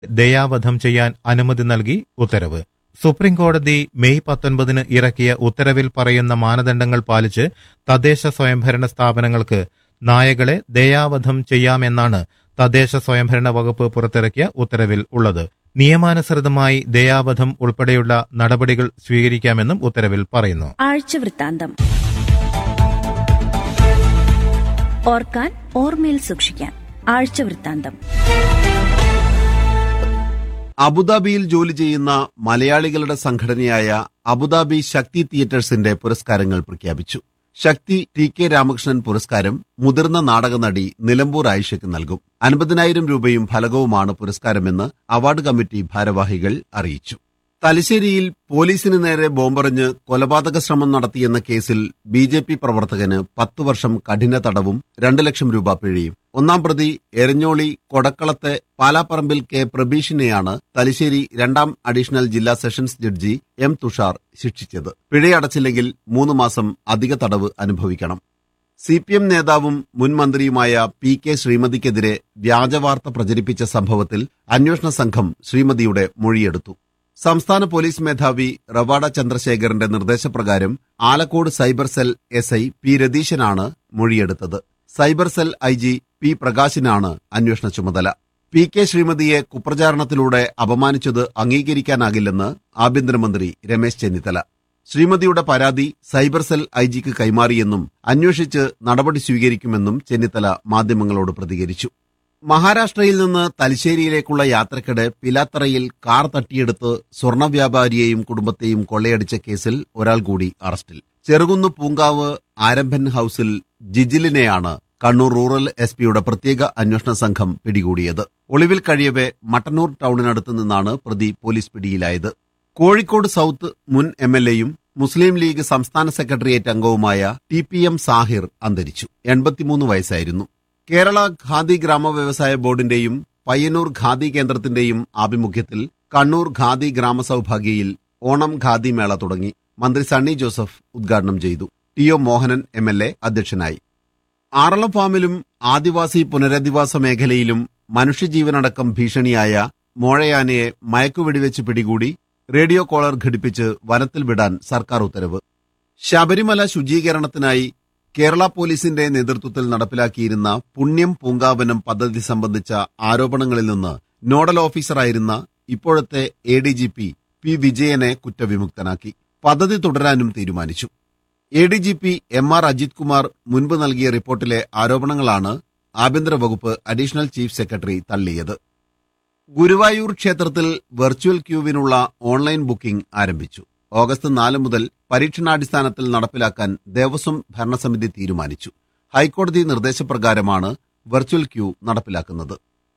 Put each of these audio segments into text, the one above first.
ദയാവധം ചെയ്യാൻ അനുമതി നൽകി ഉത്തരവ് സുപ്രീം കോടതി മെയ് പത്തൊൻപതിന് ഇറക്കിയ ഉത്തരവിൽ പറയുന്ന മാനദണ്ഡങ്ങൾ പാലിച്ച് തദ്ദേശ സ്വയംഭരണ സ്ഥാപനങ്ങൾക്ക് നായകളെ ദയാവധം ചെയ്യാമെന്നാണ് തദ്ദേശ സ്വയംഭരണ വകുപ്പ് പുറത്തിറക്കിയ ഉത്തരവിൽ ഉള്ളത് നിയമാനുസൃതമായി ദയാവധം ഉൾപ്പെടെയുള്ള നടപടികൾ സ്വീകരിക്കാമെന്നും ഉത്തരവിൽ പറയുന്നു ആഴ്ചവൃത്താന്തം ഓർക്കാൻ ഓർമ്മയിൽ സൂക്ഷിക്കാൻ ആഴ്ചവൃത്താന്തം അബുദാബിയിൽ ജോലി ചെയ്യുന്ന മലയാളികളുടെ സംഘടനയായ അബുദാബി ശക്തി തിയേറ്റേഴ്സിന്റെ പുരസ്കാരങ്ങൾ പ്രഖ്യാപിച്ചു ശക്തി ടി കെ രാമകൃഷ്ണൻ പുരസ്കാരം മുതിർന്ന നാടക നടി നിലമ്പൂർ ആയിഷയ്ക്ക് നൽകും അൻപതിനായിരം രൂപയും ഫലകവുമാണ് പുരസ്കാരമെന്ന് അവാർഡ് കമ്മിറ്റി ഭാരവാഹികൾ അറിയിച്ചു തലശ്ശേരിയിൽ പോലീസിന് നേരെ ബോംബെറിഞ്ഞ് കൊലപാതക ശ്രമം നടത്തിയെന്ന കേസിൽ ബി ജെ പി പ്രവർത്തകന് പത്തു വർഷം കഠിന തടവും രണ്ട് ലക്ഷം രൂപ പിഴയും ഒന്നാം പ്രതി എരഞ്ഞോളി കൊടക്കളത്തെ പാലാപ്പറമ്പിൽ കെ പ്രബീഷിനെയാണ് തലശ്ശേരി രണ്ടാം അഡീഷണൽ ജില്ലാ സെഷൻസ് ജഡ്ജി എം തുഷാർ ശിക്ഷിച്ചത് പിഴയടച്ചില്ലെങ്കിൽ മൂന്ന് മാസം അധിക തടവ് അനുഭവിക്കണം സി പി എം നേതാവും മുൻ മന്ത്രിയുമായ പി കെ ശ്രീമതിക്കെതിരെ വ്യാജവാർത്ത പ്രചരിപ്പിച്ച സംഭവത്തിൽ അന്വേഷണ സംഘം ശ്രീമതിയുടെ മൊഴിയെടുത്തു സംസ്ഥാന പോലീസ് മേധാവി റവാഡ ചന്ദ്രശേഖരന്റെ നിർദ്ദേശപ്രകാരം Alakode cyber cell S I P രതീശനാണ് മൊഴിയെടുത്തത് cyber cell I G P പ്രകാശിനാണ് അന്വേഷണ ചുമതല പി കെ ശ്രീമതിയെ കുപ്രചാരണത്തിലൂടെ അപമാനിച്ചത് അംഗീകരിക്കാനാകില്ലെന്ന് ആഭ്യന്തരമന്ത്രി രമേശ് ചെന്നിത്തല ശ്രീമതിയുടെ പരാതി സൈബർ സെൽ ഐ ജിക്ക് കൈമാറിയെന്നും അന്വേഷിച്ച് നടപടി സ്വീകരിക്കുമെന്നും ചെന്നിത്തല മാധ്യമങ്ങളോട് പ്രതികരിച്ചു മഹാരാഷ്ട്രയിൽ നിന്ന് തലശ്ശേരിയിലേക്കുള്ള യാത്രക്കിടെ പിലാത്തറയിൽ കാർ തട്ടിയെടുത്ത് സ്വർണ്ണ വ്യാപാരിയെയും കുടുംബത്തെയും കൊള്ളയടിച്ച കേസിൽ ഒരാൾ കൂടി അറസ്റ്റിൽ ചെറുകുന്ന് പൂങ്കാവ് ആരംഭൻ ഹൌസിൽ ജിജിലിനെയാണ് കണ്ണൂർ റൂറൽ എസ് പിയുടെ പ്രത്യേക അന്വേഷണ സംഘം പിടികൂടിയത് ഒളിവിൽ കഴിയവെ മട്ടന്നൂർ ടൌണിനടുത്ത് നിന്നാണ് പ്രതി പോലീസ് പിടിയിലായത് കോഴിക്കോട് സൌത്ത് മുൻ എം എൽ എയും മുസ്ലിം ലീഗ് സംസ്ഥാന സെക്രട്ടേറിയറ്റ് അംഗവുമായ ടി പി എം സാഹിർ അന്തരിച്ചു എൺപത്തിമൂന്ന് വയസ്സായിരുന്നു കേരള ഖാദി ഗ്രാമ വ്യവസായ ബോർഡിന്റെയും പയ്യന്നൂർ ഖാദി കേന്ദ്രത്തിന്റെയും ആഭിമുഖ്യത്തിൽ കണ്ണൂർ ഖാദി ഗ്രാമസൗഭാഗ്യയിൽ ഓണം ഖാദി മേള തുടങ്ങി മന്ത്രി സണ്ണി ജോസഫ് ഉദ്ഘാടനം ചെയ്തു T O Mohanan M L A അധ്യക്ഷനായി ആറളം ഫാമിലും ആദിവാസി പുനരധിവാസ മേഖലയിലും മനുഷ്യജീവനടക്കം ഭീഷണിയായ മോഴയാനയെ മയക്കുവെടിവെച്ച് പിടികൂടി റേഡിയോ കോളർ ഘടിപ്പിച്ച് വനത്തിൽ വിടാൻ സർക്കാർ ഉത്തരവ് ശബരിമല ശുചീകരണത്തിനായി കേരള പോലീസിന്റെ നേതൃത്വത്തിൽ നടപ്പിലാക്കിയിരുന്ന പുണ്യം പൂങ്കാവനം പദ്ധതി സംബന്ധിച്ച ആരോപണങ്ങളിൽ നിന്ന് നോഡൽ ഓഫീസറായിരുന്ന ഇപ്പോഴത്തെ A D G P P വിജയനെ കുറ്റവിമുക്തനാക്കി പദ്ധതി തുടരാനും തീരുമാനിച്ചു A D G P M R Ajith Kumar മുൻപ് നൽകിയ റിപ്പോർട്ടിലെ ആരോപണങ്ങളാണ് ആഭ്യന്തര വകുപ്പ് അഡീഷണൽ ചീഫ് സെക്രട്ടറി തള്ളിയത് ഗുരുവായൂർ ക്ഷേത്രത്തിൽ വെർച്വൽ ക്യൂവിനുള്ള ഓൺലൈൻ ബുക്കിംഗ് ആരംഭിച്ചു ഓഗസ്റ്റ് നാല് മുതൽ പരീക്ഷണാടിസ്ഥാനത്തിൽ നടപ്പിലാക്കാൻ ദേവസ്വം ഭരണസമിതി തീരുമാനിച്ചു ഹൈക്കോടതി നിർദ്ദേശപ്രകാരമാണ് വെർച്വൽ ക്യൂ നടപ്പിലാക്കുന്നത്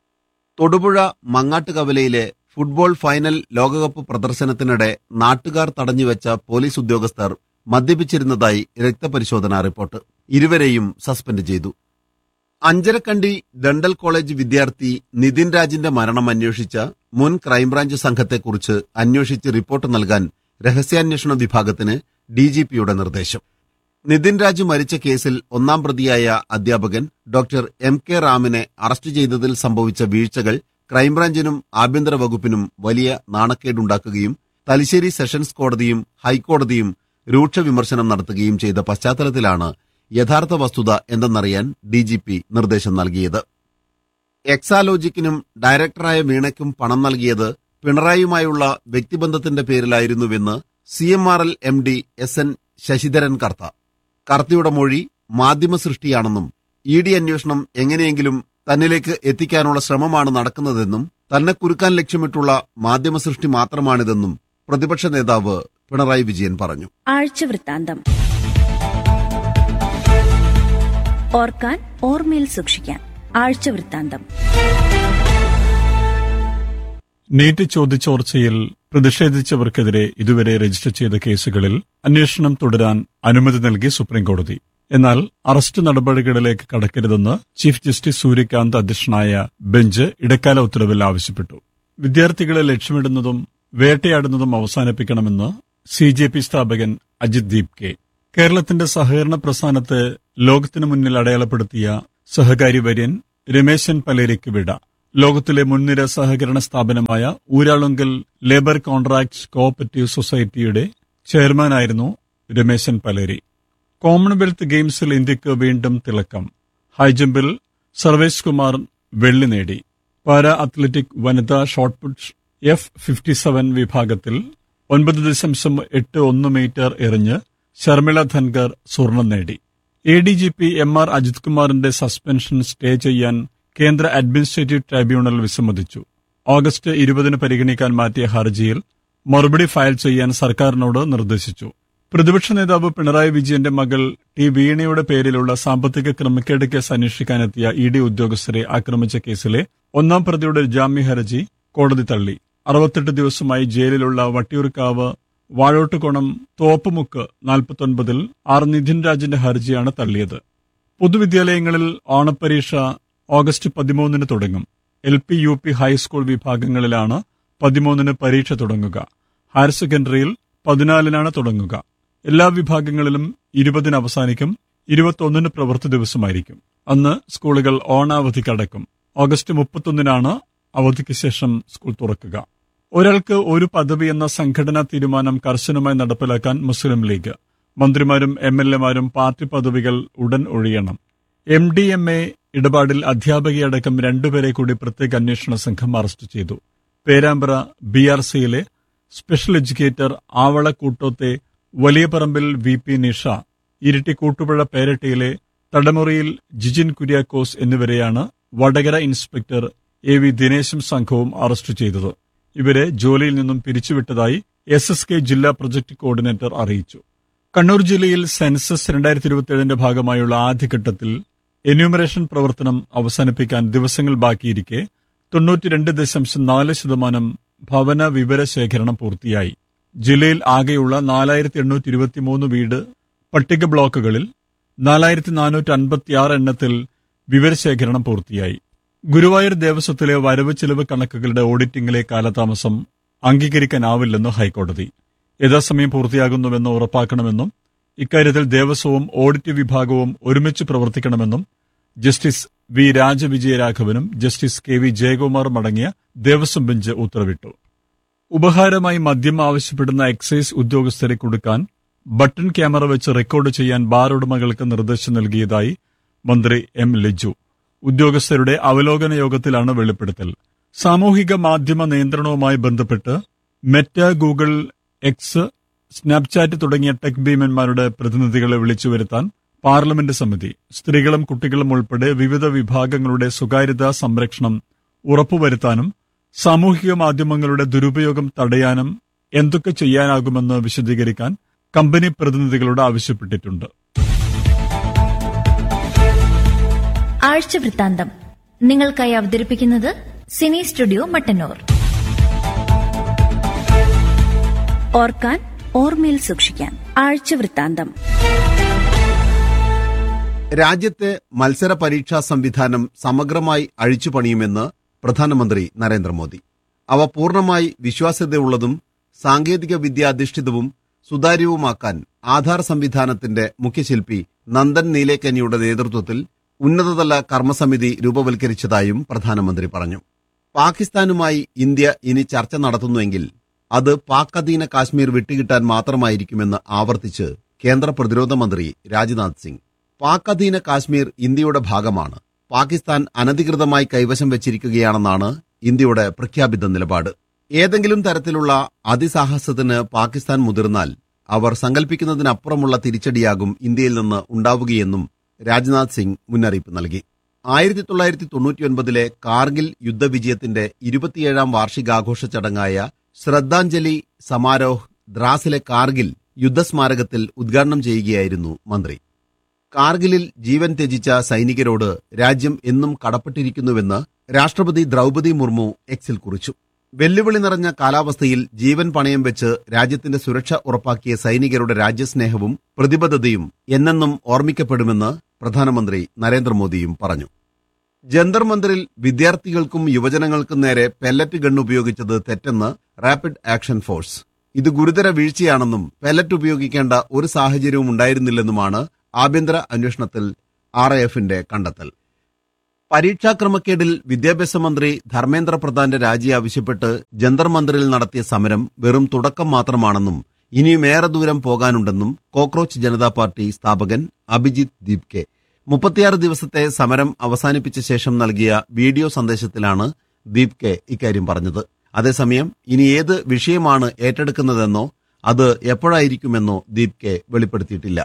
തൊടുപുഴ മങ്ങാട്ടുകവലയിലെ ഫുട്ബോൾ ഫൈനൽ ലോകകപ്പ് പ്രദർശനത്തിനിടെ നാട്ടുകാർ തടഞ്ഞുവെച്ച പോലീസ് ഉദ്യോഗസ്ഥർ മദ്യപിച്ചിരുന്നതായി രക്തപരിശോധനാ റിപ്പോർട്ട് ഇരുവരെയും സസ്പെൻഡ് ചെയ്തു അഞ്ചരക്കണ്ടി ഡണ്ടൽ കോളേജ് വിദ്യാർത്ഥി നിതിൻ രാജിന്റെ മരണം അന്വേഷിച്ച മുൻ ക്രൈംബ്രാഞ്ച് സംഘത്തെക്കുറിച്ച് അന്വേഷിച്ച് റിപ്പോർട്ട് നൽകാൻ രഹസ്യാന്വേഷണ വിഭാഗത്തിന് ഡിജിപിയുടെ നിർദ്ദേശം നിതിൻ രാജ് മരിച്ച കേസിൽ ഒന്നാം പ്രതിയായ അധ്യാപകൻ ഡോക്ടർ എം കെ റാമിനെ അറസ്റ്റ് ചെയ്തതിൽ സംഭവിച്ച വീഴ്ചകൾ ക്രൈംബ്രാഞ്ചിനും ആഭ്യന്തര വകുപ്പിനും വലിയ നാണക്കേടുണ്ടാക്കുകയും തലശ്ശേരി സെഷൻസ് കോടതിയും ഹൈക്കോടതിയും രൂക്ഷ വിമർശനം നടത്തുകയും ചെയ്ത പശ്ചാത്തലത്തിലാണ് യഥാർത്ഥ വസ്തുത എന്തെന്നറിയാൻ ഡിജിപി നിർദ്ദേശം നൽകിയത് എക്സാലോജിക്കിനും ഡയറക്ടറായ വീണയ്ക്കും പണം നൽകിയത് പിണറായിയുമായുള്ള വ്യക്തിബന്ധത്തിന്റെ പേരിലായിരുന്നുവെന്ന് C M R L M D S N Sasidharan Kartha കർത്തയുടെ മൊഴി മാധ്യമ സൃഷ്ടിയാണെന്നും ഇ ഡി അന്വേഷണം എങ്ങനെയെങ്കിലും തന്നിലേക്ക് എത്തിക്കാനുള്ള ശ്രമമാണ് നടക്കുന്നതെന്നും തന്നെ കുരുക്കാൻ ലക്ഷ്യമിട്ടുള്ള മാധ്യമ സൃഷ്ടി മാത്രമാണിതെന്നും പ്രതിപക്ഷ നേതാവ് പിണറായി വിജയൻ പറഞ്ഞു ആഴ്ചവൃത്താന്തം ഓർക്കാൻ ഓർമ്മയിൽ സൂക്ഷിക്കാൻ ആഴ്ചവൃത്താന്തം നീറ്റ് ചോദ്യചോർച്ചയിൽ പ്രതിഷേധിച്ചവർക്കെതിരെ ഇതുവരെ രജിസ്റ്റർ ചെയ്ത കേസുകളിൽ അന്വേഷണം തുടരാൻ അനുമതി നൽകി സുപ്രീംകോടതി എന്നാൽ അറസ്റ്റ് നടപടികളിലേക്ക് കടക്കരുതെന്ന് ചീഫ് ജസ്റ്റിസ് സൂര്യകാന്ത് അധ്യക്ഷനായ ബെഞ്ച് ഇടക്കാല ഉത്തരവിൽ ആവശ്യപ്പെട്ടു വിദ്യാർത്ഥികളെ ലക്ഷ്യമിടുന്നതും വേട്ടയാടുന്നതും അവസാനിപ്പിക്കണമെന്ന് സി ജെ പി സ്ഥാപകൻ അജിത് ദീപ് കെ കേരളത്തിന്റെ സഹകരണ പ്രസ്ഥാനത്തെ ലോകത്തിനു മുന്നിൽ അടയാളപ്പെടുത്തിയ സഹകാരി വര്യൻ രമേശൻ പലേരിക്ക് വിട ലോകത്തിലെ മുൻനിര സഹകരണ സ്ഥാപനമായ ഊരാളുങ്കൽ ലേബർ കോൺട്രാക്ട് കോഓപ്പറേറ്റീവ് സൊസൈറ്റിയുടെ ചെയർമാനായിരുന്നു രമേശൻ പലേരി കോമൺവെൽത്ത് ഗെയിംസിൽ ഇന്ത്യക്ക് വീണ്ടും തിളക്കം ഹൈജമ്പിൽ സർവേഷ് കുമാർ വെള്ളി നേടി പാരാ അത്ലറ്റിക് വനിതാ ഷോട്ട്പുട്ട് എഫ് ഫിഫ്റ്റി സെവൻ വിഭാഗത്തിൽ ഒൻപത് ദശാംശം എട്ട് ഒന്ന് മീറ്റർ എറിഞ്ഞ് ശർമിള ധൻകർ സ്വർണം നേടി A D G P M R Ajith കുമാറിന്റെ സസ്പെൻഷൻ സ്റ്റേ ചെയ്യാൻ കേന്ദ്ര അഡ്മിനിസ്ട്രേറ്റീവ് ട്രൈബ്യൂണൽ വിസമ്മതിച്ചു ഓഗസ്റ്റ് ഇരുപതിന് പരിഗണിക്കാൻ മാറ്റിയ ഹർജിയിൽ മറുപടി ഫയൽ ചെയ്യാൻ സർക്കാരിനോട് നിർദ്ദേശിച്ചു പ്രതിപക്ഷ നേതാവ് പിണറായി വിജയന്റെ മകൾ ടി വീണയുടെ പേരിലുള്ള സാമ്പത്തിക ക്രമക്കേട് കേസ് അന്വേഷിക്കാനെത്തിയ ഇ ഡി ഉദ്യോഗസ്ഥരെ ആക്രമിച്ച കേസിലെ ഒന്നാം പ്രതിയുടെ ജാമ്യ ഹർജി കോടതി തള്ളി അറുപത്തെട്ട് ദിവസമായി ജയിലിലുള്ള വട്ടിയൂർക്കാവ് വാഴോട്ടുകോണം തോപ്പുമുക്ക് നാൽപ്പത്തൊൻപതിൽ ആർ നിധിൻ രാജിന്റെ ഹർജിയാണ് തള്ളിയത് പൊതുവിദ്യാലയങ്ങളിൽ ഓണപ്പരീക്ഷ ഓഗസ്റ്റ് പതിമൂന്നിന് തുടങ്ങും L P U P high school വിഭാഗങ്ങളിലാണ് പതിമൂന്നിന് പരീക്ഷ തുടങ്ങുക ഹയർ സെക്കൻഡറിയിൽ പതിനാലിനാണ് തുടങ്ങുക എല്ലാ വിഭാഗങ്ങളിലും ഇരുപതിന് അവസാനിക്കും ഇരുപത്തൊന്നിന് പ്രവൃത്തി ദിവസമായിരിക്കും അന്ന് സ്കൂളുകൾ ഓണാവധി കടക്കും ഓഗസ്റ്റ് മുപ്പത്തൊന്നിനാണ് അവധിക്ക് ശേഷം സ്കൂൾ തുറക്കുക ഒരാൾക്ക് ഒരു പദവി എന്ന സംഘടനാ തീരുമാനം കർശനമായി നടപ്പിലാക്കാൻ മുസ്ലിം ലീഗ് മന്ത്രിമാരും എം എൽ എമാരും പാർട്ടി പദവികൾ ഉടൻ ഒഴിയണം എം ഡി എം എ ഇടപാടിൽ അധ്യാപകയടക്കം രണ്ടുപേരെ കൂടി പ്രത്യേക അന്വേഷണ സംഘം അറസ്റ്റ് ചെയ്തു പേരാമ്പ്ര ബി ആർ സിയിലെ സ്പെഷ്യൽ എഡ്യൂക്കേറ്റർ ആവള കൂട്ടോത്തെ വലിയ പറമ്പിൽ വി പി നിഷ ഇരിട്ടി കൂട്ടുപുഴ പേരട്ടിയിലെ തടമുറിയിൽ ജിജിൻ കുര്യാക്കോസ് എന്നിവരെയാണ് വടകര ഇൻസ്പെക്ടർ എ വി ദിനേശും സംഘവും അറസ്റ്റ് ചെയ്തത് ഇവരെ ജോലിയിൽ നിന്നും പിരിച്ചുവിട്ടതായി എസ് എസ് കെ ജില്ലാ പ്രൊജക്ട് കോർഡിനേറ്റർ അറിയിച്ചു കണ്ണൂർ ജില്ലയിൽ സെൻസസ് രണ്ടായിരത്തി ഇരുപത്തിയേഴിന്റെ ഭാഗമായുള്ള ആദ്യഘട്ടത്തിൽ എന്യൂമറേഷൻ പ്രവർത്തനം അവസാനിപ്പിക്കാൻ ദിവസങ്ങൾ ബാക്കിയിരിക്കെ തൊണ്ണൂറ്റിരണ്ട് ദശാംശം നാല് ശതമാനം ഭവന വിവര ശേഖരണം പൂർത്തിയായി ജില്ലയിൽ ആകെയുള്ള നാലായിരത്തി എണ്ണൂറ്റി ഇരുപത്തിമൂന്ന് വീട് പട്ടിക ബ്ലോക്കുകളിൽ നാലായിരത്തി നാനൂറ്റി അൻപത്തിയാറ് എണ്ണത്തിൽ വിവരശേഖരണം പൂർത്തിയായി ഗുരുവായൂർ ദേവസ്വത്തിലെ വരവ് ചെലവ് കണക്കുകളുടെ ഓഡിറ്റിംഗിലെ കാലതാമസം അംഗീകരിക്കാനാവില്ലെന്ന് ഹൈക്കോടതി യഥാസമയം പൂർത്തിയാകുന്നുവെന്ന് ഉറപ്പാക്കണമെന്നും ഇക്കാര്യത്തിൽ ദേവസ്വവും ഓഡിറ്റ് വിഭാഗവും ഒരുമിച്ച് പ്രവർത്തിക്കണമെന്നും ജസ്റ്റിസ് വി രാജവിജയരാഘവനും ജസ്റ്റിസ് കെ വി ജയകുമാറും അടങ്ങിയ ദേവസ്വം ബെഞ്ച് ഉത്തരവിട്ടു ഉപഹാരമായി മദ്യം ആവശ്യപ്പെടുന്ന എക്സൈസ് ഉദ്യോഗസ്ഥരെ കൊടുക്കാൻ ബട്ടൺ ക്യാമറ വെച്ച് റെക്കോർഡ് ചെയ്യാൻ ബാർ ഉടമകൾക്ക് നിർദ്ദേശം നൽകിയതായി മന്ത്രി എം ലിജു ഉദ്യോഗസ്ഥരുടെ അവലോകന യോഗത്തിലാണ് വെളിപ്പെടുത്തൽ സാമൂഹിക മാധ്യമ നിയന്ത്രണവുമായി ബന്ധപ്പെട്ട് മെറ്റ ഗൂഗിൾ എക്സ് സ്നാപ്ചാറ്റ് തുടങ്ങിയ ടെക് ഭീമന്മാരുടെ പ്രതിനിധികളെ വിളിച്ചു വരുത്താൻ പാർലമെന്റ് സമിതി സ്ത്രീകളും കുട്ടികളും ഉൾപ്പെടെ വിവിധ വിഭാഗങ്ങളുടെ സ്വകാര്യതാ സംരക്ഷണം ഉറപ്പുവരുത്താനും സാമൂഹിക മാധ്യമങ്ങളുടെ ദുരുപയോഗം തടയാനും എന്തൊക്കെ ചെയ്യാനാകുമെന്ന് വിശദീകരിക്കാൻ കമ്പനി പ്രതിനിധികളോട് ആവശ്യപ്പെട്ടിട്ടുണ്ട് ആഴ്ച വൃത്താന്തം നിങ്ങൾക്കായി അവതരിപ്പിക്കുന്നത് സിനി സ്റ്റുഡിയോ മട്ടന്നൂർ ഓർക്കാൻ ഓർമ്മയിൽ സൂക്ഷിക്കാൻ ആഴ്ച വൃത്താന്തം രാജ്യത്തെ മത്സര പരീക്ഷാ സംവിധാനം സമഗ്രമായി അഴിച്ചുപണിയുമെന്ന് പ്രധാനമന്ത്രി നരേന്ദ്രമോദി അവ പൂർണ്ണമായി വിശ്വാസ്യതയുള്ളതും സാങ്കേതിക വിദ്യാധിഷ്ഠിതവും സുതാര്യവുമാക്കാൻ ആധാർ സംവിധാനത്തിന്റെ മുഖ്യശില്പി നന്ദൻ നീലേക്കനിയുടെ നേതൃത്വത്തിൽ ഉന്നതതല കർമ്മസമിതി രൂപവൽക്കരിച്ചതായും പ്രധാനമന്ത്രി പറഞ്ഞു പാകിസ്ഥാനുമായി ഇന്ത്യ ഇനി ചർച്ച നടത്തുന്നുവെങ്കിൽ അത് പാക് അധീന കാശ്മീർ വിട്ടുകിട്ടാൻ മാത്രമായിരിക്കുമെന്ന് ആവർത്തിച്ച് കേന്ദ്ര പ്രതിരോധ മന്ത്രി രാജ്നാഥ് സിംഗ് പാക് അധീന കാശ്മീർ ഇന്ത്യയുടെ ഭാഗമാണ് പാകിസ്ഥാൻ അനധികൃതമായി കൈവശം വെച്ചിരിക്കുകയാണെന്നാണ് ഇന്ത്യയുടെ പ്രഖ്യാപിത നിലപാട് ഏതെങ്കിലും തരത്തിലുള്ള അതിസാഹസത്തിന് പാകിസ്ഥാൻ മുതിർന്നാൽ അവർ സങ്കല്പിക്കുന്നതിനപ്പുറമുള്ള തിരിച്ചടിയാകും ഇന്ത്യയിൽ നിന്ന് ഉണ്ടാവുകയെന്നും രാജ്നാഥ് സിംഗ് മുന്നറിയിപ്പ് നൽകി ആയിരത്തി തൊള്ളായിരത്തി തൊണ്ണൂറ്റിയൊൻപതിലെ കാർഗിൽ യുദ്ധവിജയത്തിന്റെ ഇരുപത്തിയേഴാം വാർഷികാഘോഷ ചടങ്ങായ ശ്രദ്ധാഞ്ജലി സമാരോഹ് ദ്രാസിലെ കാർഗിൽ യുദ്ധസ്മാരകത്തിൽ ഉദ്ഘാടനം ചെയ്യുകയായിരുന്നു മന്ത്രി കാർഗിലിൽ ജീവൻ ത്യജിച്ച സൈനികരോട് രാജ്യം എന്നും കടപ്പെട്ടിരിക്കുന്നുവെന്ന് രാഷ്ട്രപതി ദ്രൗപദി മുർമു എക്സിൽ കുറിച്ചു വെല്ലുവിളി നിറഞ്ഞ കാലാവസ്ഥയിൽ ജീവൻ പണയം വെച്ച് രാജ്യത്തിന്റെ സുരക്ഷ ഉറപ്പാക്കിയ സൈനികരുടെ രാജ്യസ്നേഹവും പ്രതിബദ്ധതയും എന്നെന്നും ഓർമ്മിക്കപ്പെടുമെന്ന് പ്രധാനമന്ത്രി നരേന്ദ്രമോദിയും പറഞ്ഞു ജന്തർ മന്ദിറിൽ വിദ്യാർത്ഥികൾക്കും യുവജനങ്ങൾക്കും നേരെ പെല്ലറ്റ് ഗൺ ഉപയോഗിച്ചത് തെറ്റെന്ന് റാപ്പിഡ് ആക്ഷൻ ഫോഴ്സ് ഇത് ഗുരുതര വീഴ്ചയാണെന്നും പെല്ലറ്റ് ഉപയോഗിക്കേണ്ട ഒരു സാഹചര്യവും ഉണ്ടായിരുന്നില്ലെന്നുമാണ് ആഭ്യന്തര അന്വേഷണത്തിൽ ആർ കണ്ടെത്തൽ പരീക്ഷാ ക്രമക്കേടിൽ വിദ്യാഭ്യാസ മന്ത്രി ധർമ്മേന്ദ്ര പ്രധാന്റെ രാജി ആവശ്യപ്പെട്ട് ജന്തർ മന്ദിറിൽ നടത്തിയ സമരം വെറും തുടക്കം മാത്രമാണെന്നും ഇനിയും ഏറെ ദൂരം പോകാനുണ്ടെന്നും കോക്രോച്ച് ജനതാ പാർട്ടി സ്ഥാപകൻ അഭിജിത്ത് ദീപ്കെ മുപ്പത്തിയാറ് ദിവസത്തെ സമരം അവസാനിപ്പിച്ച ശേഷം നൽകിയ വീഡിയോ സന്ദേശത്തിലാണ് ദീപ്കെ ഇക്കാര്യം പറഞ്ഞത് അതേസമയം ഇനി ഏത് വിഷയമാണ് ഏറ്റെടുക്കുന്നതെന്നോ അത് എപ്പോഴായിരിക്കുമെന്നോ ദീപ്കെ വെളിപ്പെടുത്തിയിട്ടില്ല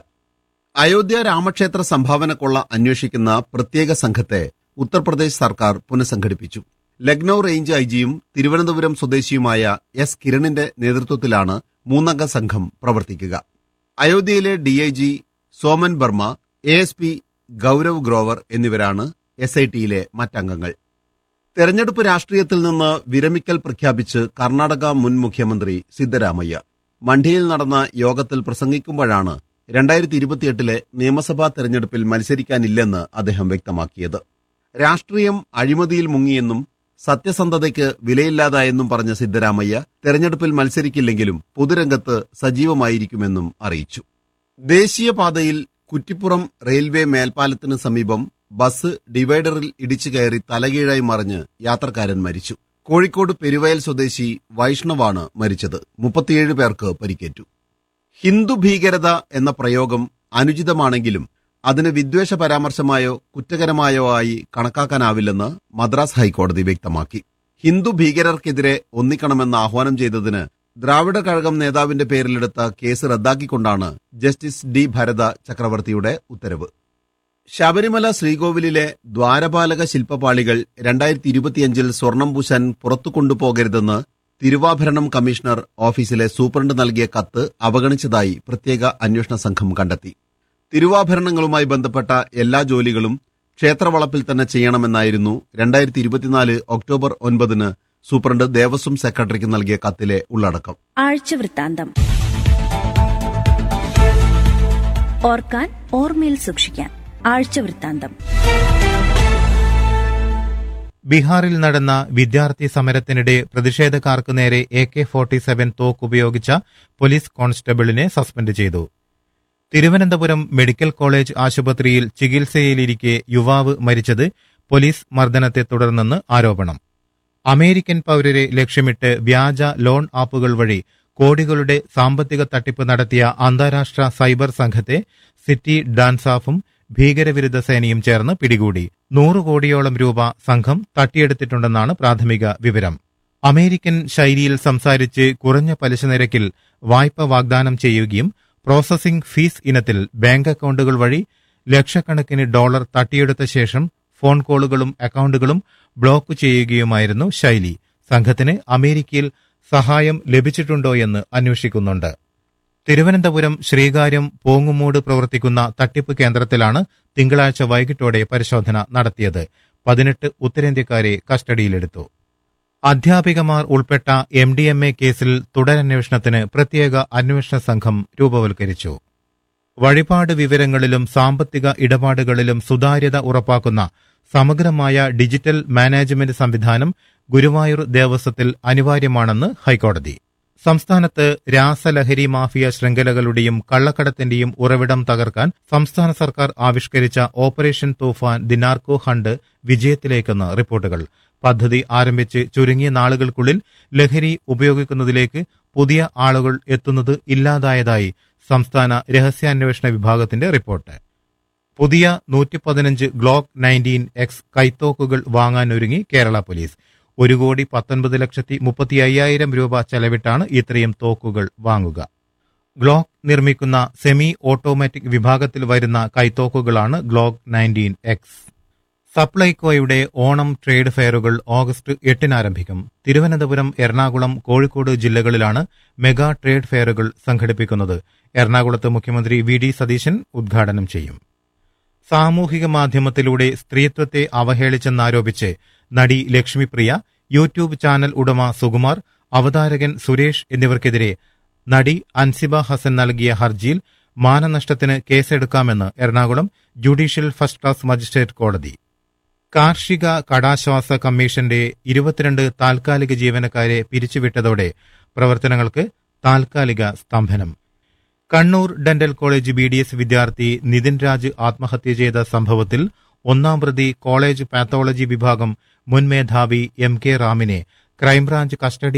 അയോധ്യ രാമക്ഷേത്ര സംഭാവന കൊള്ള അന്വേഷിക്കുന്ന പ്രത്യേക സംഘത്തെ ഉത്തർപ്രദേശ് സർക്കാർ പുനഃസംഘടിപ്പിച്ചു ലക്നൌ റേഞ്ച് ഐജിയും തിരുവനന്തപുരം സ്വദേശിയുമായ എസ് കിരണിന്റെ നേതൃത്വത്തിലാണ് മൂന്നംഗ സംഘം പ്രവർത്തിക്കുക അയോധ്യയിലെ DIG Soman Barma A S P Gaurav Grover എന്നിവരാണ് എസ് ഐ ടിയിലെ മറ്റംഗങ്ങൾ തെരഞ്ഞെടുപ്പ് രാഷ്ട്രീയത്തിൽ നിന്ന് വിരമിക്കൽ പ്രഖ്യാപിച്ച് കർണാടക മുൻ മുഖ്യമന്ത്രി സിദ്ധരാമയ്യ മണ്ഡിയിൽ നടന്ന യോഗത്തിൽ പ്രസംഗിക്കുമ്പോഴാണ് രണ്ടായിരത്തി ഇരുപത്തിയെട്ടിലെ നിയമസഭാ തെരഞ്ഞെടുപ്പിൽ മത്സരിക്കാനില്ലെന്ന് അദ്ദേഹം വ്യക്തമാക്കിയത് രാഷ്ട്രീയം അഴിമതിയിൽ മുങ്ങിയെന്നും സത്യസന്ധതയ്ക്ക് വിലയില്ലാതായെന്നും പറഞ്ഞ സിദ്ധരാമയ്യ തെരഞ്ഞെടുപ്പിൽ മത്സരിക്കില്ലെങ്കിലും പൊതുരംഗത്ത് സജീവമായിരിക്കുമെന്നും അറിയിച്ചു ദേശീയപാതയിൽ കുറ്റിപ്പുറം റെയിൽവേ മേൽപ്പാലത്തിന് സമീപം ബസ് ഡിവൈഡറിൽ ഇടിച്ചു കയറി തലകീഴായി മറിഞ്ഞ് യാത്രക്കാരൻ മരിച്ചു കോഴിക്കോട് പെരുവയൽ സ്വദേശി വൈഷ്ണവാണ് മരിച്ചത് മുപ്പത്തിയേഴ് പേർക്ക് പരിക്കേറ്റു ഹിന്ദു ഭീകരത എന്ന പ്രയോഗം അനുചിതമാണെങ്കിലും അതിന് വിദ്വേഷ പരാമർശമായോ കുറ്റകരമായോ ആയി കണക്കാക്കാനാവില്ലെന്ന് മദ്രാസ് ഹൈക്കോടതി വ്യക്തമാക്കി ഹിന്ദു ഭീകരർക്കെതിരെ ഒന്നിക്കണമെന്ന് ആഹ്വാനം ചെയ്തതിന് ദ്രാവിഡ കഴകം നേതാവിന്റെ പേരിലെടുത്ത കേസ് റദ്ദാക്കിക്കൊണ്ടാണ് ജസ്റ്റിസ് ഡി ഭരത ചക്രവർത്തിയുടെ ഉത്തരവ് ശബരിമല ശ്രീകോവിലിലെ ദ്വാരപാലക ശില്പപാളികൾ രണ്ടായിരത്തി ഇരുപത്തിയഞ്ചിൽ സ്വർണം പൂശാൻ പുറത്തു കൊണ്ടുപോകരുതെന്ന് തിരുവാഭരണം കമ്മീഷണർ ഓഫീസിലെ സൂപ്രണ്ട് നൽകിയ കത്ത് അവഗണിച്ചതായി പ്രത്യേക അന്വേഷണ സംഘം കണ്ടെത്തി തിരുവാഭരണങ്ങളുമായി ബന്ധപ്പെട്ട എല്ലാ ജോലികളും ക്ഷേത്രവളപ്പിൽ തന്നെ ചെയ്യണമെന്നായിരുന്നു രണ്ടായിരത്തി ഇരുപത്തിനാല് ഒക്ടോബർ ഒൻപതിന് സൂപ്രണ്ട് ദേവസ്വം സെക്രട്ടറിക്ക് നൽകിയ കത്തിലെ ഉള്ളടക്കം ആഴ്ചവൃത്താന്തം ഓർക്കാൻ ഓർമ്മയിൽ സൂക്ഷിക്കാൻ ആഴ്ചവൃത്താന്തം ബീഹാറിൽ നടന്ന വിദ്യാർത്ഥി സമരത്തിനിടെ പ്രതിഷേധക്കാർക്ക് നേരെ എ കെ ഫോർട്ടി സെവൻ തോക്കുപയോഗിച്ച പോലീസ് കോൺസ്റ്റബിളിനെ സസ്പെൻഡ് ചെയ്തു തിരുവനന്തപുരം മെഡിക്കൽ കോളേജ് ആശുപത്രിയിൽ ചികിത്സയിലിരിക്കെ യുവാവ് മരിച്ചത് പോലീസ് മർദ്ദനത്തെ തുടർന്നെന്ന് ആരോപണം അമേരിക്കൻ പൌരരെ ലക്ഷ്യമിട്ട് വ്യാജ ലോൺ ആപ്പുകൾ വഴി കോടികളുടെ സാമ്പത്തിക തട്ടിപ്പ് നടത്തിയ അന്താരാഷ്ട്ര സൈബർ സംഘത്തെ സിറ്റി ഡാൻസാഫും ഭീകരവിരുദ്ധ സേനയും ചേർന്ന് പിടികൂടി നൂറ് കോടിയോളം രൂപ സംഘം തട്ടിയെടുത്തിട്ടുണ്ടെന്നാണ് പ്രാഥമിക വിവരം അമേരിക്കൻ ശൈലിയിൽ സംസാരിച്ച് കുറഞ്ഞ പലിശ നിരക്കിൽ വായ്പ വാഗ്ദാനം ചെയ്യുകയും പ്രോസസിംഗ് ഫീസ് ഇനത്തിൽ ബാങ്ക് അക്കൗണ്ടുകൾ വഴി ലക്ഷക്കണക്കിന് ഡോളർ തട്ടിയെടുത്ത ശേഷം ഫോൺ കോളുകളും അക്കൗണ്ടുകളും ബ്ലോക്ക് ചെയ്യുകയുമായിരുന്നു ശൈലി സംഘത്തിന് അമേരിക്കയിൽ സഹായം ലഭിച്ചിട്ടുണ്ടോയെന്ന് അന്വേഷിക്കുന്നുണ്ട് തിരുവനന്തപുരം ശ്രീകാര്യം പോങ്ങുമൂട് പ്രവർത്തിക്കുന്ന തട്ടിപ്പ് കേന്ദ്രത്തിലാണ് തിങ്കളാഴ്ച വൈകിട്ടോടെ പരിശോധന നടത്തിയത് പതിനെട്ട് ഉത്തരേന്ത്യക്കാരെ കസ്റ്റഡിയിലെടുത്തു അധ്യാപികമാർ ഉൾപ്പെട്ട എം ഡി എം എ കേസിൽ തുടരന്വേഷണത്തിന് പ്രത്യേക അന്വേഷണ സംഘം രൂപവൽക്കരിച്ചു വഴിപാട് വിവരങ്ങളിലും സാമ്പത്തിക ഇടപാടുകളിലും സുതാര്യത ഉറപ്പാക്കുന്ന സമഗ്രമായ ഡിജിറ്റൽ മാനേജ്മെന്റ് സംവിധാനം ഗുരുവായൂർ ദേവസ്വത്തിൽ അനിവാര്യമാണെന്ന് ഹൈക്കോടതി സംസ്ഥാനത്ത് രാസലഹരി മാഫിയ ശൃംഖലകളുടെയും കള്ളക്കടത്തിന്റെയും ഉറവിടം തകർക്കാൻ സംസ്ഥാന സർക്കാർ ആവിഷ്കരിച്ച operation Toofan the narco hunt വിജയത്തിലേക്കെന്ന് റിപ്പോർട്ടുകൾ പദ്ധതി ആരംഭിച്ച് ചുരുങ്ങിയ നാളുകൾക്കുള്ളിൽ ലഹരി ഉപയോഗിക്കുന്നതിലേക്ക് പുതിയ ആളുകൾ എത്തുന്നത് ഇല്ലാതായതായി സംസ്ഥാന രഹസ്യാന്വേഷണ വിഭാഗത്തിന്റെ റിപ്പോർട്ട് പുതിയ നൂറ്റി പതിനഞ്ച് ഗ്ലോക്ക് നയൻറ്റീൻ എക്സ് കൈത്തോക്കുകൾ വാങ്ങാനൊരുങ്ങി കേരള പോലീസ് ഒരു കോടി പത്തൊൻപത് ലക്ഷത്തി മുപ്പത്തി അയ്യായിരം രൂപ ചെലവിട്ടാണ് ഇത്രയും തോക്കുകൾ വാങ്ങുക ഗ്ലോക്ക് നിർമ്മിക്കുന്ന സെമി ഓട്ടോമാറ്റിക് വിഭാഗത്തിൽ വരുന്ന കൈത്തോക്കുകളാണ് ഗ്ലോക്ക് നയൻറ്റീൻ എക്സ് സപ്ലൈകോയുടെ ഓണം ട്രേഡ് ഫെയറുകൾ ഓഗസ്റ്റ് എട്ടിന് ആരംഭിക്കും തിരുവനന്തപുരം എറണാകുളം കോഴിക്കോട് ജില്ലകളിലാണ് മെഗാ ട്രേഡ് ഫെയറുകൾ സംഘടിപ്പിക്കുന്നത് എറണാകുളത്ത് മുഖ്യമന്ത്രി വി ഡി സതീശൻ ഉദ്ഘാടനം ചെയ്യും സാമൂഹിക മാധ്യമത്തിലൂടെ സ്ത്രീത്വത്തെ അവഹേളിച്ചെന്നാരോപിച്ച് നടി ലക്ഷ്മിപ്രിയ യൂട്യൂബ് ചാനൽ ഉടമ സുകുമാർ അവതാരകൻ സുരേഷ് എന്നിവർക്കെതിരെ നടി അൻസിബ ഹസൻ നൽകിയ ഹർജിയിൽ മാനനഷ്ടത്തിന് കേസെടുക്കാമെന്ന് Ernakulam judicial first class magistrate കോടതി കാർഷിക കടാശ്വാസ കമ്മീഷന്റെ ഇരുപത്തിരണ്ട് താൽക്കാലിക ജീവനക്കാരെ പിരിച്ചുവിട്ടതോടെ പ്രവർത്തനങ്ങൾക്ക് താൽക്കാലിക സ്തംഭനം Kannur dental college B D S വിദ്യാർത്ഥി നിതിൻ രാജ് ആത്മഹത്യ ചെയ്ത സംഭവത്തിൽ ഒന്നാം പ്രതി കോളേജ് പാത്തോളജി വിഭാഗം മുൻ മേധാവി എം കെ റാമിനെ ക്രൈംബ്രാഞ്ച് കസ്റ്റഡി